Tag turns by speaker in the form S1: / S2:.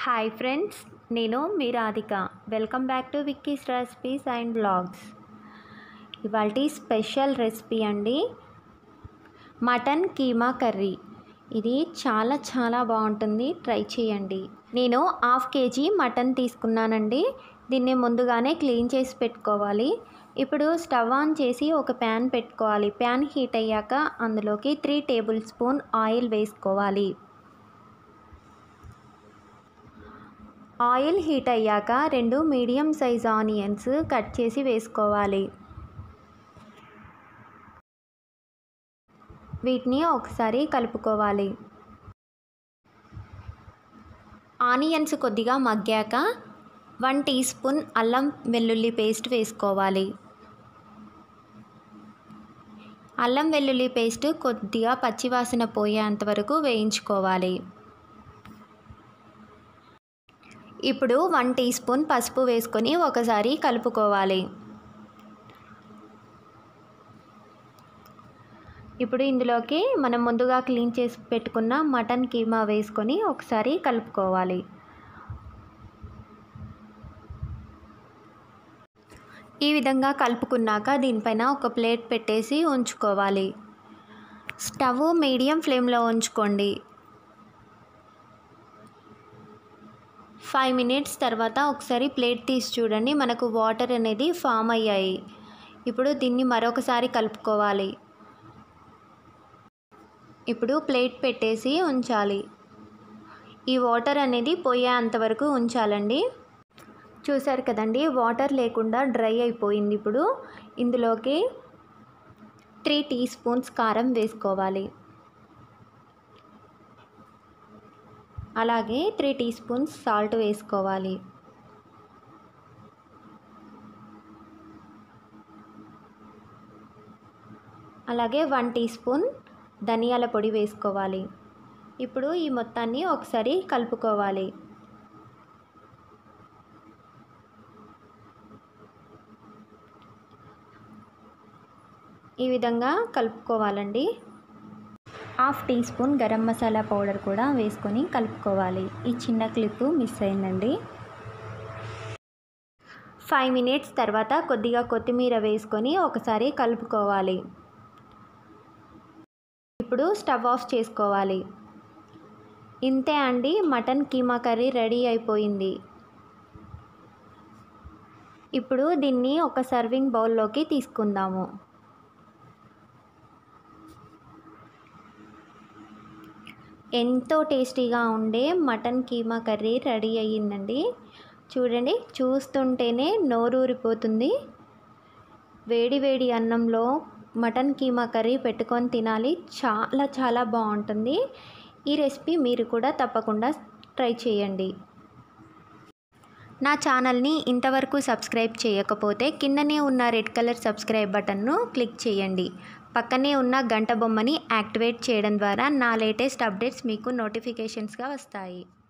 S1: hi friends నేను మీ Radhika welcome back to Vicky's recipes and blogs ఇవాళ స్పెషల్ రెసిపీ అండి మటన్ కీమా కర్రీ ఇది చాలా చాలా బాగుంటుంది ట్రై చేయండి నేను హాఫ్ కేజీ మటన్ తీసుకున్నానండి దీన్ని ముందుగానే క్లీన్ చేసి పెట్టుకోవాలి ఇప్పుడు స్టవ్ ఆన్ చేసి ఒక ప్యాన్ పెట్టుకోవాలి ప్యాన్ హీట్ అయ్యాక అందులోకి త్రీ టేబుల్ స్పూన్ ఆయిల్ వేసుకోవాలి ఆయిల్ హీట్ అయ్యాక రెండు మీడియం సైజ్ ఆనియన్స్ కట్ చేసి వేసుకోవాలి వీటిని ఒకసారి కలుపుకోవాలి ఆనియన్స్ కొద్దిగా మగ్గాక వన్ టీ స్పూన్ అల్లం వెల్లుల్లి పేస్ట్ వేసుకోవాలి అల్లం వెల్లుల్లి పేస్ట్ కొద్దిగా పచ్చివాసన పోయేంత వరకు వేయించుకోవాలి ఇప్పుడు వన్ టీ స్పూన్ పసుపు వేసుకొని ఒకసారి కలుపుకోవాలి ఇప్పుడు ఇందులోకి మనం ముందుగా క్లీన్ చేసి పెట్టుకున్న మటన్ కీమా వేసుకొని ఒకసారి కలుపుకోవాలి ఈ విధంగా కలుపుకున్నాక దీనిపైన ఒక ప్లేట్ పెట్టేసి ఉంచుకోవాలి స్టవ్ మీడియం ఫ్లేమ్లో ఉంచుకోండి ఫైవ్ మినిట్స్ తర్వాత ఒకసారి ప్లేట్ తీసి చూడండి మనకు వాటర్ అనేది ఫామ్ అయ్యాయి ఇప్పుడు దీన్ని మరొకసారి కలుపుకోవాలి ఇప్పుడు ప్లేట్ పెట్టేసి ఉంచాలి ఈ వాటర్ అనేది పోయేంత వరకు ఉంచాలండి చూసారు కదండి వాటర్ లేకుండా డ్రై అయిపోయింది ఇప్పుడు ఇందులోకి త్రీ టీ స్పూన్స్ కారం వేసుకోవాలి అలాగే త్రీ టీ స్పూన్స్ సాల్ట్ వేసుకోవాలి అలాగే వన్ టీ స్పూన్ ధనియాల పొడి వేసుకోవాలి ఇప్పుడు ఈ మొత్తాన్ని ఒకసారి కలుపుకోవాలి ఈ విధంగా కలుపుకోవాలండి half teaspoon garam masala powder కూడా వేసుకొని కలుపుకోవాలి ఈ చిన్న క్లిప్ మిస్ అయిందండి ఫైవ్ మినిట్స్ తర్వాత కొద్దిగా కొత్తిమీర వేసుకొని ఒకసారి కలుపుకోవాలి ఇప్పుడు స్టవ్ ఆఫ్ చేసుకోవాలి ఇంతే అండి మటన్ కీమా కర్రీ రెడీ అయిపోయింది ఇప్పుడు దీన్ని ఒక సర్వింగ్ బౌల్లోకి తీసుకుందాము ఎంతో టేస్టీగా ఉండే మటన్ కీమా కర్రీ రెడీ అయ్యిందండి చూడండి చూస్తుంటేనే నోరూరిపోతుంది వేడి వేడి అన్నంలో మటన్ కీమా కర్రీ పెట్టుకొని తినాలి చాలా చాలా బాగుంటుంది ఈ రెసిపీ మీరు కూడా తప్పకుండా ట్రై చేయండి నా ఛానల్ని ఇంతవరకు సబ్స్క్రైబ్ చేయకపోతే కిందనే ఉన్న రెడ్ కలర్ సబ్స్క్రైబ్ బటన్ను క్లిక్ చేయండి పక్కనే ఉన్న గంట బొమ్మని యాక్టివేట్ చేయడం ద్వారా నా లేటెస్ట్ అప్డేట్స్ మీకు నోటిఫికేషన్స్గా వస్తాయి